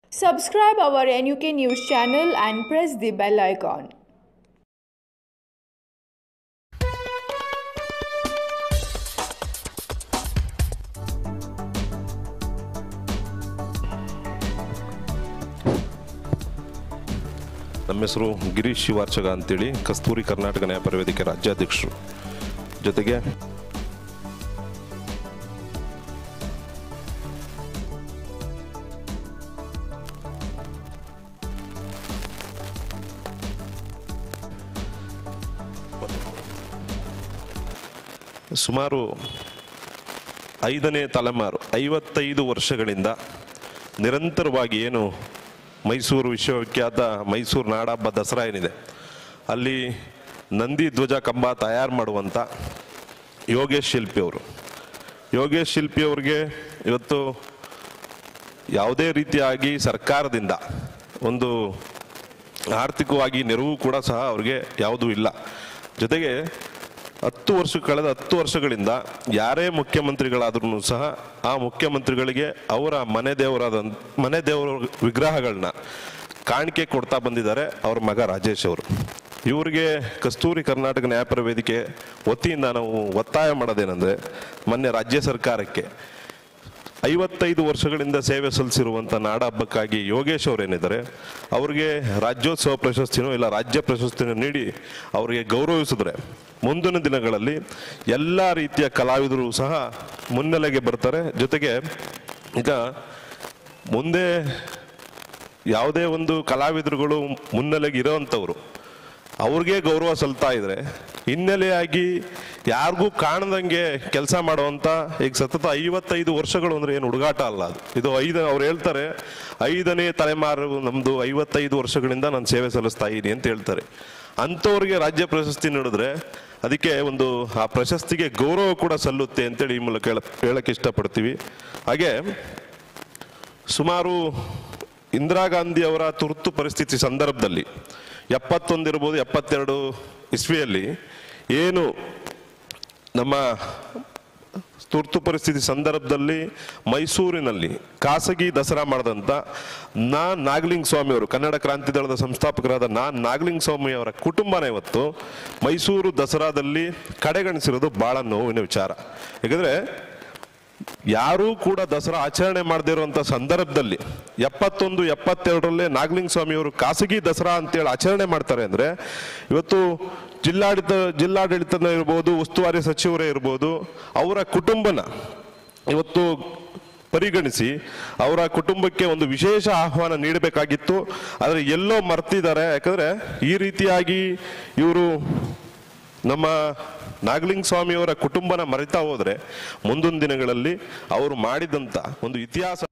Subscribe our NUK News channel and press the bell icon. ನಮ್ಮ ಹೆಸರು ಗಿರೀಶ್ ಶಿವಾರ್ಚಗ ಅಂತೇಳಿ ಕಸ್ತೂರಿ ಕರ್ನಾಟಕ ನ್ಯಾಯಪರ ವೇದಿಕೆ ರಾಜ್ಯಾಧ್ಯಕ್ಷರು ಜೊತೆಗೆ ಸುಮಾರು ಐದನೇ ತಲೆಮಾರು ಐವತ್ತೈದು ವರ್ಷಗಳಿಂದ ನಿರಂತರವಾಗಿ ಏನು ಮೈಸೂರು ವಿಶ್ವವಿಖ್ಯಾತ ಮೈಸೂರು ನಾಡಹಬ್ಬ ದಸರಾ ಏನಿದೆ ಅಲ್ಲಿ ನಂದಿ ಧ್ವಜ ಕಂಬ ತಯಾರು ಮಾಡುವಂಥ ಯೋಗೇಶ್ ಶಿಲ್ಪಿ ಅವರು ಯೋಗೇಶ್ ಶಿಲ್ಪಿ ಅವ್ರಿಗೆ ಇವತ್ತು ಯಾವುದೇ ರೀತಿಯಾಗಿ ಸರ್ಕಾರದಿಂದ ಒಂದು ಆರ್ಥಿಕವಾಗಿ ನೆರವು ಕೂಡ ಸಹ ಅವ್ರಿಗೆ ಯಾವುದೂ ಇಲ್ಲ ಜೊತೆಗೆ ಹತ್ತು ವರ್ಷ ಕಳೆದ ಹತ್ತು ವರ್ಷಗಳಿಂದ ಯಾರೇ ಮುಖ್ಯಮಂತ್ರಿಗಳಾದ್ರೂ ಸಹ ಆ ಮುಖ್ಯಮಂತ್ರಿಗಳಿಗೆ ಅವರ ಮನೆ ದೇವರಾದ ಮನೆ ದೇವರ ವಿಗ್ರಹಗಳನ್ನ ಕಾಣಿಕೆ ಕೊಡ್ತಾ ಬಂದಿದ್ದಾರೆ ಅವ್ರ ಮಗ ರಾಜೇಶ್ ಅವರು ಇವರಿಗೆ ಕಸ್ತೂರಿ ಕರ್ನಾಟಕ ನ್ಯಾಯಪರ ವೇದಿಕೆ ವತಿಯಿಂದ ನಾವು ಒತ್ತಾಯ ಮಾಡೋದೇನೆಂದರೆ ಮೊನ್ನೆ ರಾಜ್ಯ ಸರ್ಕಾರಕ್ಕೆ ಐವತ್ತೈದು ವರ್ಷಗಳಿಂದ ಸೇವೆ ಸಲ್ಲಿಸಿರುವಂಥ ನಾಡ ಹಬ್ಬಕ್ಕಾಗಿ ಯೋಗೇಶ್ ಅವರೇನಿದ್ದಾರೆ ಅವರಿಗೆ ರಾಜ್ಯೋತ್ಸವ ಪ್ರಶಸ್ತಿನೋ ಇಲ್ಲ ರಾಜ್ಯ ಪ್ರಶಸ್ತಿನೋ ನೀಡಿ ಅವರಿಗೆ ಗೌರವಿಸಿದ್ರೆ ಮುಂದಿನ ದಿನಗಳಲ್ಲಿ ಎಲ್ಲ ರೀತಿಯ ಕಲಾವಿದರು ಸಹ ಮುನ್ನೆಲೆಗೆ ಬರ್ತಾರೆ ಜೊತೆಗೆ ಈಗ ಮುಂದೆ ಯಾವುದೇ ಒಂದು ಕಲಾವಿದರುಗಳು ಮುನ್ನೆಲೆಗೆ ಇರೋವಂಥವ್ರು ಅವ್ರಿಗೆ ಗೌರವ ಸಲ್ತಾ ಇದ್ರೆ ಹಿನ್ನೆಲೆಯಾಗಿ ಯಾರಿಗೂ ಕಾಣದಂಗೆ ಕೆಲಸ ಮಾಡುವಂತ ಈಗ ಸತತ ಐವತ್ತೈದು ವರ್ಷಗಳು ಅಂದ್ರೆ ಏನು ಹುಡುಗಾಟ ಅಲ್ಲ ಅದು ಇದು ಐದು ಅವ್ರು ಹೇಳ್ತಾರೆ ಐದನೇ ತಲೆಮಾರು ನಮ್ದು ಐವತ್ತೈದು ವರ್ಷಗಳಿಂದ ನಾನು ಸೇವೆ ಸಲ್ಲಿಸ್ತಾ ಇದ್ದೀನಿ ಅಂತ ಹೇಳ್ತಾರೆ ಅಂಥವ್ರಿಗೆ ರಾಜ್ಯ ಪ್ರಶಸ್ತಿ ನೀಡಿದ್ರೆ ಅದಕ್ಕೆ ಒಂದು ಆ ಪ್ರಶಸ್ತಿಗೆ ಗೌರವ ಕೂಡ ಸಲ್ಲುತ್ತೆ ಅಂತೇಳಿ ಈ ಮೂಲಕ ಹೇಳ ಹೇಳಕ್ಕೆ ಇಷ್ಟಪಡ್ತೀವಿ ಹಾಗೆ ಸುಮಾರು ಇಂದಿರಾ ಗಾಂಧಿ ಅವರ ತುರ್ತು ಪರಿಸ್ಥಿತಿ ಸಂದರ್ಭದಲ್ಲಿ ಎಪ್ಪತ್ತೊಂದು ಇರ್ಬೋದು ಎಪ್ಪತ್ತೆರಡು ಇಸ್ವಿಯಲ್ಲಿ ಏನು ನಮ್ಮ ತುರ್ತು ಪರಿಸ್ಥಿತಿ ಸಂದರ್ಭದಲ್ಲಿ ಮೈಸೂರಿನಲ್ಲಿ ಖಾಸಗಿ ದಸರಾ ಮಾಡಿದಂಥ ನಾ ನಾಗಲಿಂಗ ಸ್ವಾಮಿ ಅವರು ಕನ್ನಡ ಕ್ರಾಂತಿ ದಳದ ಸಂಸ್ಥಾಪಕರಾದ ನಾ ನಾಗಲಿಂಗ ಸ್ವಾಮಿ ಅವರ ಕುಟುಂಬನ ಇವತ್ತು ಮೈಸೂರು ದಸರಾದಲ್ಲಿ ಕಡೆಗಣಿಸಿರೋದು ಬಹಳ ನೋವಿನ ವಿಚಾರ ಯಾಕಂದ್ರೆ ಯಾರೂ ಕೂಡ ದಸರಾ ಆಚರಣೆ ಮಾಡದೇ ಇರುವಂತ ಸಂದರ್ಭದಲ್ಲಿ ಎಪ್ಪತ್ತೊಂದು ಎಪ್ಪತ್ತೆರಡರಲ್ಲೇ ನಾಗಲಿಂಗ ಸ್ವಾಮಿ ಅವರು ಖಾಸಗಿ ದಸರಾ ಅಂತೇಳಿ ಆಚರಣೆ ಮಾಡ್ತಾರೆ ಅಂದ್ರೆ ಇವತ್ತು ಜಿಲ್ಲಾಡಳಿತ ಜಿಲ್ಲಾಡಳಿತನ ಇರ್ಬೋದು ಉಸ್ತುವಾರಿ ಸಚಿವರೇ ಇರ್ಬೋದು ಅವರ ಕುಟುಂಬನ ಇವತ್ತು ಪರಿಗಣಿಸಿ ಅವರ ಕುಟುಂಬಕ್ಕೆ ಒಂದು ವಿಶೇಷ ಆಹ್ವಾನ ನೀಡಬೇಕಾಗಿತ್ತು ಆದರೆ ಎಲ್ಲೋ ಮರ್ತಿದ್ದಾರೆ ಯಾಕಂದ್ರೆ ಈ ರೀತಿಯಾಗಿ ಇವರು ನಮ್ಮ ನಾಗಲಿಂಗ ಸ್ವಾಮಿಯವರ ಕುಟುಂಬನ ಮರಿತಾ ಹೋದ್ರೆ ಮುಂದಿನ ದಿನಗಳಲ್ಲಿ ಅವರು ಮಾಡಿದಂಥ ಒಂದು ಇತಿಹಾಸ